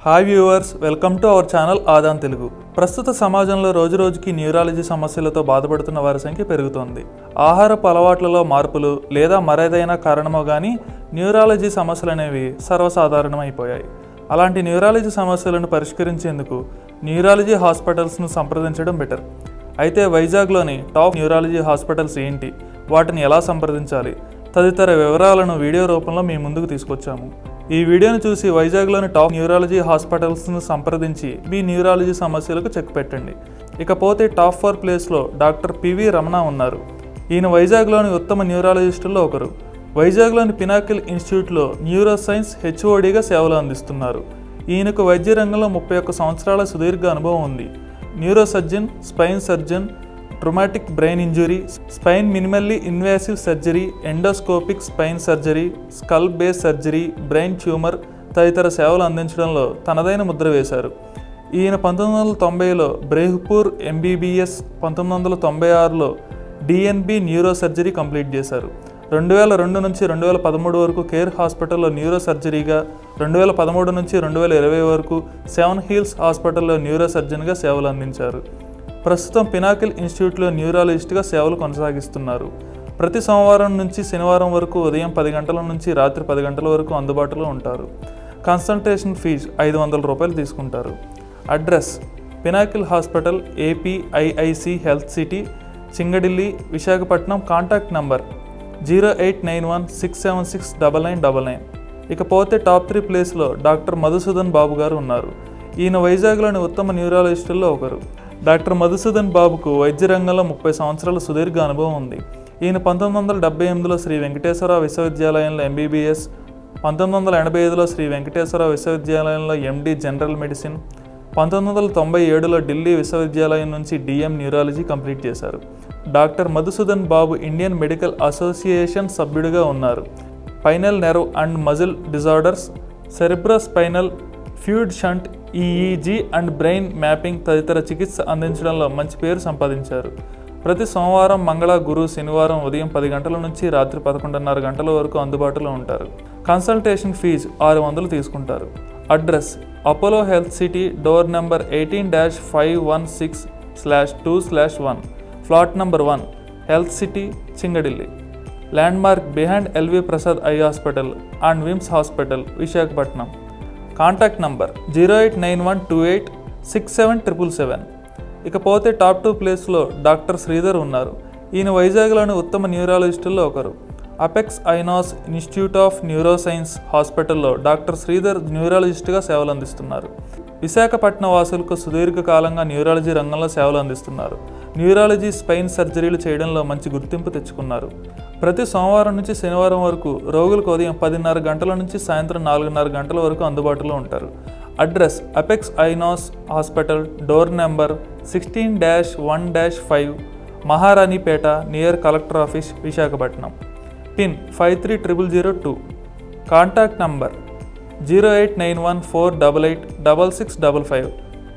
hi viewers welcome to our channel Aadan Telugu ప్రస్తుత సమాజంలో రోజురోజుకి న్యూరాలజీ సమస్యలతో బాధపడుతున్న వారి సంఖ్య పెరుగుతోంది ఆహారపు అలవాట్లలో మార్పులు లేదా మరేదైనా కారణమో కానీ న్యూరాలజీ సమస్యలు అనేవి సర్వసాధారణమైపోయాయి అలాంటి న్యూరాలజీ సమస్యలను పరిష్కరించేందుకు న్యూరాలజీ హాస్పిటల్స్ను సంప్రదించడం బెటర్ అయితే వైజాగ్లోని టాప్ న్యూరాలజీ హాస్పిటల్స్ ఏంటి వాటిని ఎలా సంప్రదించాలి తదితర వివరాలను వీడియో రూపంలో మీ ముందుకు తీసుకొచ్చాము ఈ వీడియోను చూసి వైజాగ్లోని టాప్ న్యూరాలజీ హాస్పిటల్స్ను సంప్రదించి మీ న్యూరాలజీ సమస్యలకు చెక్ పెట్టండి ఇకపోతే టాప్ ఫోర్ ప్లేస్లో డాక్టర్ పివి రమణ ఉన్నారు ఈయన వైజాగ్లోని ఉత్తమ న్యూరాలజిస్టుల్లో ఒకరు వైజాగ్లోని పినాకిల్ ఇన్స్టిట్యూట్లో న్యూరో సైన్స్ హెచ్ఓడిగా సేవలు అందిస్తున్నారు ఈయనకు వైద్య రంగంలో ముప్పై ఒక్క సంవత్సరాల సుదీర్ఘ అనుభవం ఉంది neuro surgeon spine surgeon traumatic brain injury spine minimally invasive surgery endoscopic spine surgery skull base surgery brain tumour తదితర సేవలు అందించడంలో తనదైన ముద్ర వేశారు ఈయన పంతొమ్మిది వందల తొంభైలో బ్రేహ్పూర్ ఎంబీబీఎస్ పంతొమ్మిది వందల తొంభై ఆరులో డిఎన్బి న్యూరో సర్జరీ కంప్లీట్ చేశారు రెండు వేల రెండు నుంచి రెండు వేల పదమూడు వరకు కేర్ హాస్పిటల్లో న్యూరో సర్జరీగా రెండు వేల పదమూడు నుంచి రెండు వేల ఇరవై వరకు సెవెన్ హీల్స్ హాస్పిటల్లో న్యూరో సర్జన్గా సేవలు అందించారు ప్రస్తుతం పినాకిల్ ఇన్స్టిట్యూట్లో న్యూరాలజిస్ట్గా సేవలు కొనసాగిస్తున్నారు ప్రతి సోమవారం నుంచి శనివారం వరకు ఉదయం పది గంటల నుంచి రాత్రి పది గంటల వరకు అందుబాటులో ఉంటారు కన్సల్టేషన్ ఫీజు ఐదు వందల రూపాయలు తీసుకుంటారు address Pinnacle hospital APIIC health city Chinagadili Visakhapatnam contact number zero eight nine one six seven six double nine double nine ఇకపోతే టాప్ త్రీ ప్లేస్లో డాక్టర్ మధుసూదన్ బాబు గారు ఉన్నారు ఈయన వైజాగ్లోని ఉత్తమ న్యూరాలజిస్టుల్లో ఒకరు డాక్టర్ మధుసూదన్ బాబుకు వైద్య రంగంలో ముప్పై సంవత్సరాల సుదీర్ఘ అనుభవం ఉంది ఈయన పంతొమ్మిది వందల డెబ్బై ఎనిమిదిలో శ్రీ వెంకటేశ్వర విశ్వవిద్యాలయంలో ఎంబీబీఎస్ పంతొమ్మిది వందల ఎనభై ఐదులో శ్రీ వెంకటేశ్వర విశ్వవిద్యాలయంలో ఎండి జనరల్ మెడిసిన్ పంతొమ్మిది వందల తొంభై ఏడులో ఢిల్లీ విశ్వవిద్యాలయం నుంచి డిఎం న్యూరాలజీ కంప్లీట్ చేశారు doctor Madhusudan Babu Indian Medical Association సభ్యుడిగా ఉన్నారు spinal nerve and muscle disorders cerebrospinal fluid shunt EEG and brain mapping తదితర చికిత్స అందించడంలో మంచి పేరు సంపాదించారు ప్రతి సోమవారం మంగళ గురు శనివారం ఉదయం పది గంటల నుంచి రాత్రి పదకొండున్నర గంటల వరకు అందుబాటులో ఉంటారు కన్సల్టేషన్ ఫీజు ఆరు వందలు తీసుకుంటారు address Apollo health city door number eighteen dash five one six slash two slash one flat number one health city Chinagadili landmark behind LV Prasad eye hospital and VIMS hospital Visakhapatnam contact number zero eight nine one two eight six seven triple seven ఇకపోతే top two ప్లేస్లో doctor Sridhar ఉన్నారు ఈయన వైజాగ్లోని ఉత్తమ న్యూరాలజిస్టుల్లో ఒకరు Apex ఐనాస్ Institute of Neuroscience హాస్పిటల్లో డాక్టర్ శ్రీధర్ న్యూరాలజిస్ట్గా సేవలు అందిస్తున్నారు విశాఖపట్నం వాసులకు సుదీర్ఘకాలంగా న్యూరాలజీ రంగంలో సేవలు అందిస్తున్నారు న్యూరాలజీ స్పైన్ సర్జరీలు చేయడంలో మంచి గుర్తింపు తెచ్చుకున్నారు ప్రతి సోమవారం నుంచి శనివారం వరకు రోగులకు ఉదయం పదిన్నర గంటల నుంచి సాయంత్రం నాలుగున్నర గంటల వరకు అందుబాటులో ఉంటారు అడ్రస్ అపెక్స్ ఐనాస్ hospital door number sixteen dash one dash five Maharanipeta near collector office Visakhapatnam pin five three triple zero two contact number zero eight nine one four double eight double six double five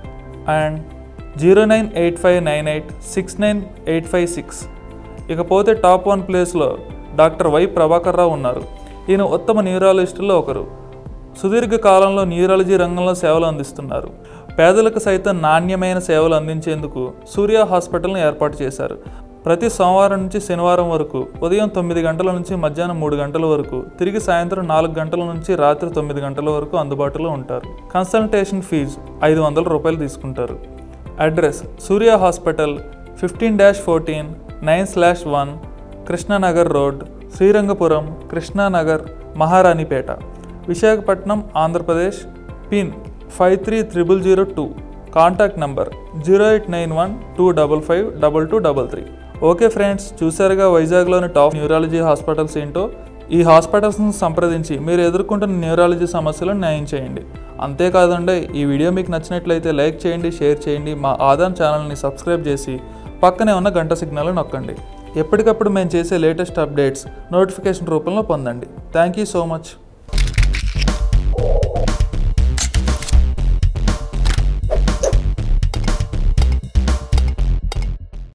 and zero nine eight five nine eight six nine eight five six ఇకపోతే top one ప్లేస్లో doctor Y Prabhakar Rao ఉన్నారు ఈయన ఉత్తమ న్యూరాలజిస్టుల్లో ఒకరు సుదీర్ఘ కాలంలో neurology రంగంలో సేవలు అందిస్తున్నారు పేదలకు సైతం నాణ్యమైన సేవలు అందించేందుకు సూర్య హాస్పిటల్ను ఏర్పాటు చేశారు ప్రతి సోమవారం నుంచి శనివారం వరకు ఉదయం తొమ్మిది గంటల నుంచి మధ్యాహ్నం మూడు గంటల వరకు తిరిగి సాయంత్రం నాలుగు గంటల నుంచి రాత్రి తొమ్మిది గంటల వరకు అందుబాటులో ఉంటారు కన్సల్టేషన్ ఫీజు ఐదు వందల రూపాయలు తీసుకుంటారు address Surya hospital fifteen dash fourteen nine slash one Krishnanagar road Srirangapuram Krishnanagar Maharanipeta Visakhapatnam Andhra Pradesh pin five three triple zero two contact number zero eight nine one two double five double two double three okay friends చూసారుగా వైజాగ్లోని top neurology hospitals ఏంటో ఈ హాస్పిటల్స్ను సంప్రదించి మీరు ఎదుర్కొంటున్న neurology సమస్యలను న్యాయం చేయండి అంతేకాదండి ఈ వీడియో మీకు నచ్చినట్లయితే లైక్ చేయండి షేర్ చేయండి మా ఆదాన్ ఛానల్ని సబ్స్క్రైబ్ చేసి పక్కనే ఉన్న గంట సిగ్నల్ నొక్కండి ఎప్పటికప్పుడు మేము చేసే లేటెస్ట్ అప్డేట్స్ నోటిఫికేషన్ రూపంలో పొందండి థ్యాంక్ యూ సో మచ్